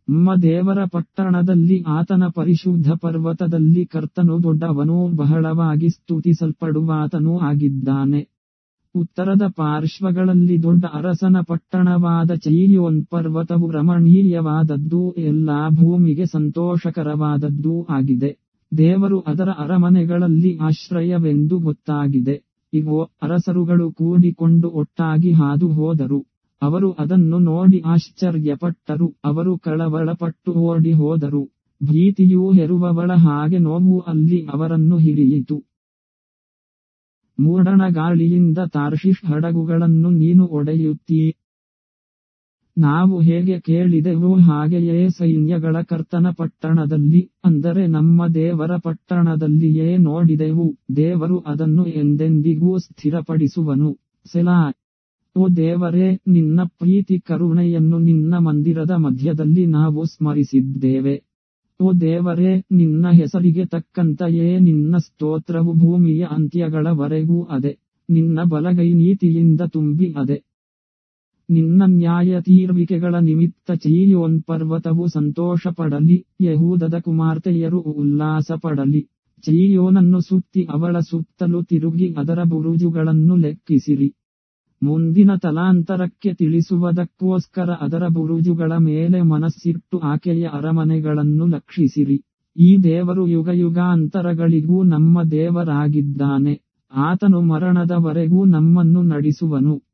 ನಮ್ಮ ದೇವರ ಪಟ್ಟಣದಲ್ಲಿ ಆತನ ಪರಿಶುದ್ಧ ಪರ್ವತದಲ್ಲಿ ಕರ್ತನು ದೊಡ್ಡವನೂ ಬಹಳವಾಗಿ ಸ್ತುತಿಸಲ್ಪಡುವಾತನೂ ಆಗಿದ್ದಾನೆ. ಉತ್ತರದ ಪಾರ್ಶ್ವಗಳಲ್ಲಿ ದೊಡ್ಡ ಅರಸನ ಪಟ್ಟಣವಾದ ಚೈಯೋನ್ ಪರ್ವತವು ರಮಣೀಯವಾದದ್ದೂ ಎಲ್ಲಾ ಭೂಮಿಗೆ ಸಂತೋಷಕರವಾದದ್ದೂ ಆಗಿದೆ. ದೇವರು ಅದರ ಅರಮನೆಗಳಲ್ಲಿ ಆಶ್ರಯವೆಂದು ಗೊತ್ತಾಗಿದೆ. ಇಗೋ, ಅರಸರುಗಳು ಕೂಡಿಕೊಂಡು ಒಟ್ಟಾಗಿ ಹಾದು ಹೋದರು. ಅವರು ಅದನ್ನು ನೋಡಿ ಆಶ್ಚರ್ಯಪಟ್ಟರು ಅವರು ಕಳವಳಪಟ್ಟು ಓಡಿ ಹೋದರು. ಭೀತಿಯೂ ಹೆರುವವಳ ಹಾಗೆ ನೋವು ಅಲ್ಲಿ ಅವರನ್ನು ಹಿಡಿಯಿತು. ಮೂಡಣ ಗಾಳಿಯಿಂದ ತಾರ್ಷಿಷ್ ಹಡಗುಗಳನ್ನು ನೀನು ಒಡೆಯುತ್ತೀ. ನಾವು ಹೇಗೆ ಕೇಳಿದೆವೋ ಹಾಗೆಯೇ ಸೈನ್ಯಗಳ ಕರ್ತನ ಪಟ್ಟಣದಲ್ಲಿ, ಅಂದರೆ ನಮ್ಮ ದೇವರ ಪಟ್ಟಣದಲ್ಲಿಯೇ ನೋಡಿದೆವು, ದೇವರು ಅದನ್ನು ಎಂದೆಂದಿಗೂ ಸ್ಥಿರಪಡಿಸುವನು. ಸೆಲಾ. ಓ ದೇವರೇ, ನಿನ್ನ ಪ್ರೀತಿ ಕರುಣೆಯನ್ನು ನಿನ್ನ ಮಂದಿರದ ಮಧ್ಯದಲ್ಲಿ ನಾವು ಸ್ಮರಿಸಿದ್ದೇವೆ. ಓ ದೇವರೇ, ನಿನ್ನ ಹೆಸರಿಗೆ ತಕ್ಕಂತೆಯೇ ನಿನ್ನ ಸ್ತೋತ್ರವು ಭೂಮಿಯ ಅಂತ್ಯಗಳವರೆಗೂ ಅದೆ, ನಿನ್ನ ಬಲಗೈ ನೀತಿಯಿಂದ ತುಂಬಿ ಅದೆ. ನಿನ್ನ ನ್ಯಾಯತೀರ್ವಿಕೆಗಳ ನಿಮಿತ್ತ ಚೀಯೋನ್ ಪರ್ವತವು ಸಂತೋಷಪಡಲಿ, ಯೆಹೂದದ ಕುಮಾರ್ತೆಯರು ಉಲ್ಲಾಸಪಡಲಿ. ಚೀಯೋನನ್ನು ಸುತ್ತಿ ಅವಳ ಸುತ್ತಲೂ ತಿರುಗಿ ಅದರ ಬುರುಜುಗಳನ್ನು ಲೆಕ್ಕಿಸಿರಿ. ಮುಂದಿನ ತಲಾಂತರಕ್ಕೆ ತಿಳಿಸುವದಕ್ಕೋಸ್ಕರ ಅದರ ಬುರುಜುಗಳ ಮೇಲೆ ಮನಸ್ಸಿಟ್ಟು ಆಕೆಯ ಅರಮನೆಗಳನ್ನು ಲಕ್ಷಿಸಿರಿ. ಈ ದೇವರು ಯುಗಯುಗಾಂತರಗಳಿಗೂ ನಮ್ಮ ದೇವರಾಗಿದ್ದಾನೆ. ಆತನು ಮರಣದವರೆಗೂ ನಮ್ಮನ್ನು ನಡೆಸುವನು.